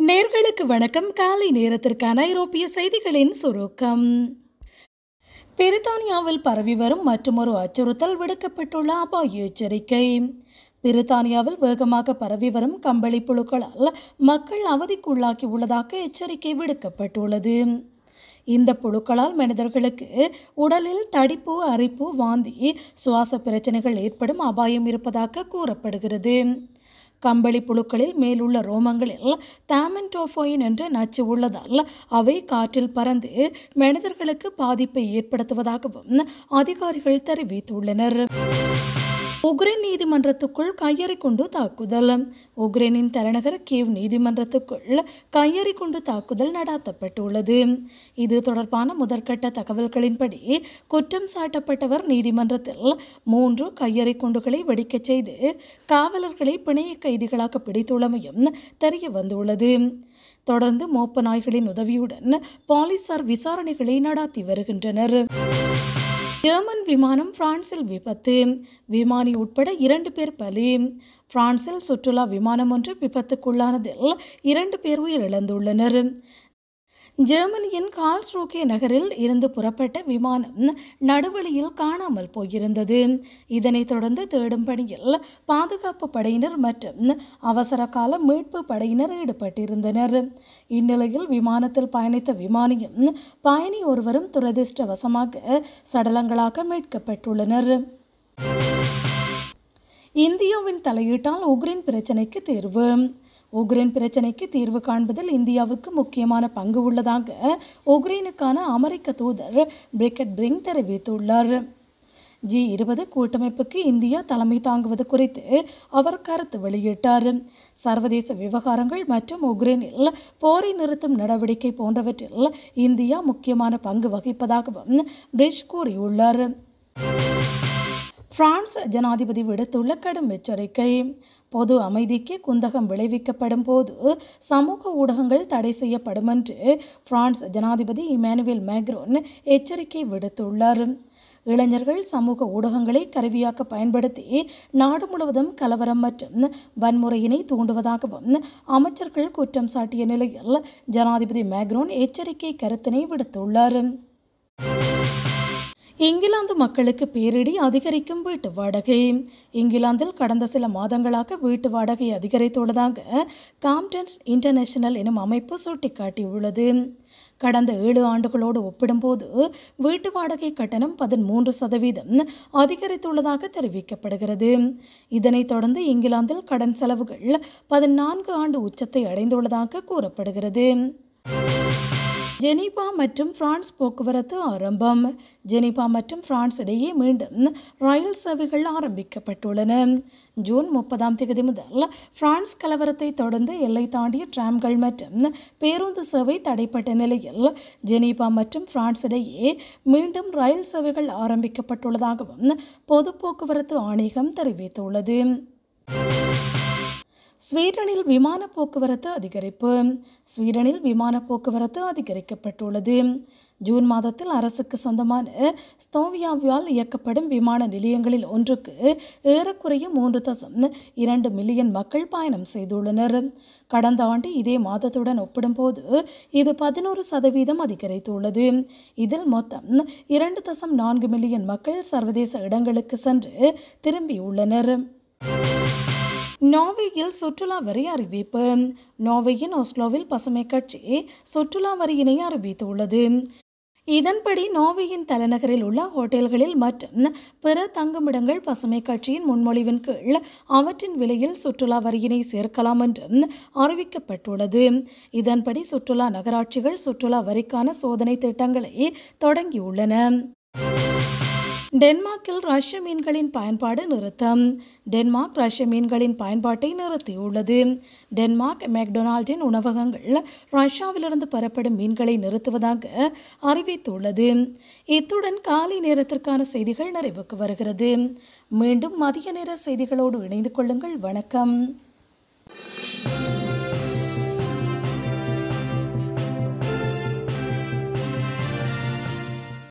நேர்களுக்கு வணக்கம் காலை நேரத்திற்கான ஐரோப்பிய செய்திகளின் சுருக்கம் பிரித்தானியாவில் பரவி வரும் மற்றொரு அச்சுறுத்தல் விடுக்கப்பட்டுள்ள அபாய எச்சரிக்கை பிரித்தானியாவில் வேகமாக பரவி வரும் கம்பளி புழுக்களால் மக்கள் அவதிக்குள்ளாக்கி உள்ளதாக எச்சரிக்கை விடுக்கப்பட்டுள்ளது இந்த புழுக்களால் மனிதர்களுக்கு உடலில் தடிப்பு அரிப்பு வாந்தி சுவாச பிரச்சனைகள் ஏற்படும் அபாயம் இருப்பதாக கூறப்படுகிறது கம்பளி புழுக்களில் மேலுள்ள ரோமங்களில் தாமென்டோஃபோயின் என்ற நச்சு உள்ளதால் அவை காற்றில் பறந்து மனிதர்களுக்கு பாதிப்பை ஏற்படுத்துவதாகவும் அதிகாரிகள் தெரிவித்துள்ளனர் உக்ரைன் நீதிமன்றத்துக்குள் கையறை கொண்டு தாக்குதல் உக்ரைனின் தலைநகர் கீவ் நீதிமன்றத்துக்குள் கையறை கொண்டு தாக்குதல் நடாத்தப்பட்டுள்ளது இது தொடர்பான முதற்கட்ட தகவல்களின்படி குற்றம் சாட்டப்பட்டவர் நீதிமன்றத்தில் மூன்று கையறை குண்டுகளை வெடிக்கச் செய்து காவலர்களை பிணைய கைதிகளாக பிடித்துள்ளமையும் தெரிய வந்துள்ளது தொடர்ந்து மோப்ப நாய்களின் உதவியுடன் போலீசார் விசாரணைகளை நடாத்தி வருகின்றனர் ஜெர்மன் விமானம் பிரான்சில் விபத்து விமானி உட்பட இரண்டு பேர் பலி பிரான்சில் சுற்றுலா விமானம் ஒன்று விபத்துக்குள்ளானதில் இரண்டு பேர் உயிரிழந்துள்ளனர் ஜெர்மனியின் கால்ஸ்ரூகே நகரில் இருந்து புறப்பட்ட விமானம் நடுவழியில் காணாமல் போயிருந்தது இதனைத் தொடர்ந்து தேடும் பணியில் பாதுகாப்பு படையினர் மற்றும் அவசர கால மீட்பு படையினர் ஈடுபட்டிருந்தனர் இந்நிலையில் விமானத்தில் பயணித்த விமானியும் பயணி ஒருவரும் துரதிர்ஷ்டவசமாக சடலங்களாக மீட்கப்பட்டுள்ளனர் இந்தியாவின் தலையீட்டால் உக்ரைன் பிரச்சினைக்கு தீர்வு உக்ரைன் பிரச்சினைக்கு தீர்வு காண்பதில் இந்தியாவுக்கு முக்கியமான பங்கு உள்ளதாக உக்ரைனுக்கான அமெரிக்க தூதர் பிரிகெட் பிரிங் தெரிவித்துள்ளார் ஜி இருபது கூட்டமைப்புக்கு இந்தியா தலைமை தாங்குவது குறித்து அவர் கருத்து வெளியிட்டார் சர்வதேச விவகாரங்கள் மற்றும் உக்ரைனில் போரை நிறுத்தும் நடவடிக்கை போன்றவற்றில் இந்தியா முக்கியமான பங்கு வகிப்பதாகவும் பிரிஷ் கூறியுள்ளார் பிரான்ஸ் ஜனாதிபதி விடுத்துள்ள கடும் எச்சரிக்கை பொது அமைதிக்கு குந்தகம் விளைவிக்கப்படும் போது சமூக ஊடகங்கள் தடை செய்யப்படும் என்று பிரான்ஸ் ஜனாதிபதி இமானுவேல் மேக்ரோன் எச்சரிக்கை விடுத்துள்ளார் இளைஞர்கள் சமூக ஊடகங்களை கருவியாக்க பயன்படுத்தி நாடு முழுவதும் கலவரம் மற்றும் வன்முறையினை தூண்டுவதாகவும் அமைச்சர்கள் குற்றம் சாட்டிய நிலையில் ஜனாதிபதி மேக்ரோன் எச்சரிக்கை கருத்தினை விடுத்துள்ளார் இங்கிலாந்து மக்களுக்கு பேரிடி அதிகரிக்கும் வீட்டு வாடகை இங்கிலாந்தில் கடந்த சில மாதங்களாக வீட்டு வாடகை அதிகரித்துள்ளதாக காம்டன்ஸ் இன்டர்நேஷனல் எனும் அமைப்பு சுட்டிக்காட்டியுள்ளது கடந்த ஏழு ஆண்டுகளோடு ஒப்பிடும்போது வீட்டு வாடகை கட்டணம் பதிமூன்று சதவீதம் அதிகரித்துள்ளதாக தெரிவிக்கப்படுகிறது இதனைத் தொடர்ந்து இங்கிலாந்தில் கடன் செலவுகள் பதினான்கு ஆண்டு உச்சத்தை அடைந்துள்ளதாக கூறப்படுகிறது ஜெனீபா மற்றும் பிரான்ஸ் போக்குவரத்து ஆரம்பம் ஜெனீபா மற்றும் பிரான்ஸ் இடையே மீண்டும் ரயில் சேவைகள் ஆரம்பிக்கப்பட்டுள்ளன ஜூன் முப்பதாம் தேதி முதல் பிரான்ஸ் கலவரத்தை தொடர்ந்து எல்லை தாண்டிய டிராம்கள் மற்றும் பேருந்து சேவை தடைப்பட்ட நிலையில் ஜெனீபா மற்றும் பிரான்ஸ் இடையே மீண்டும் ரயில் சேவைகள் ஆரம்பிக்கப்பட்டுள்ளதாகவும் பொது போக்குவரத்து ஆணையகம் தெரிவித்துள்ளது ஸ்வீடனில் விமான போக்குவரத்து அதிகரிப்பு ஸ்வீடனில் விமான போக்குவரத்து அதிகரிக்கப்பட்டுள்ளது ஜூன் மாதத்தில் அரசுக்கு சொந்தமான ஸ்தோவியாவால் இயக்கப்படும் விமான நிலையங்களில் ஒன்றுக்கு ஏறக்குறைய மூன்று தசம் இரண்டு மில்லியன் மக்கள் பயணம் செய்துள்ளனர் கடந்த ஆண்டு இதே மாதத்துடன் ஒப்பிடும்போது இது பதினோரு சதவீதம் அதிகரித்துள்ளது இதில் மொத்தம் இரண்டு தசம் நான்கு மில்லியன் மக்கள் சர்வதேச இடங்களுக்கு சென்று திரும்பியுள்ளனர் நார்வேயில் சுற்றுலா வரி அறிவிப்பு நார்வேயின் ஓஸ்லோவில் பசுமை கட்சி சுற்றுலா வரியினை அறிவித்துள்ளது இதன்படி நோர்வேயின் தலைநகரில் உள்ள ஹோட்டல்களில் மற்றும் பிற தங்குமிடங்கள் பசுமை கட்சியின் முன்மொழிவின் கீழ் அவற்றின் விலையில் சுற்றுலா வரியினை சேர்க்கலாம் என்றும் அறிவிக்கப்பட்டுள்ளது இதன்படி சுற்றுலா நகராட்சிகள் சுற்றுலா வரிக்கான சோதனை திட்டங்களை தொடங்கியுள்ளன டென்மார்க்கில் ரஷ்ய மீன்களின் பயன்பாடு நிறுத்தம் டென்மார்க் ரஷ்ய மீன்களின் பயன்பாட்டை நிறுத்தியுள்ளது டென்மார்க் மெக்டொனால்டின் உணவகங்கள் ரஷ்யாவிலிருந்து பெறப்படும் மீன்களை நிறுத்துவதாக அறிவித்துள்ளது இத்துடன் காலை நேரத்திற்கான செய்திகள் நிறைவுக்கு வருகிறது மீண்டும் மதிய நேர செய்திகளோடு இணைந்து கொள்ளுங்கள் வணக்கம்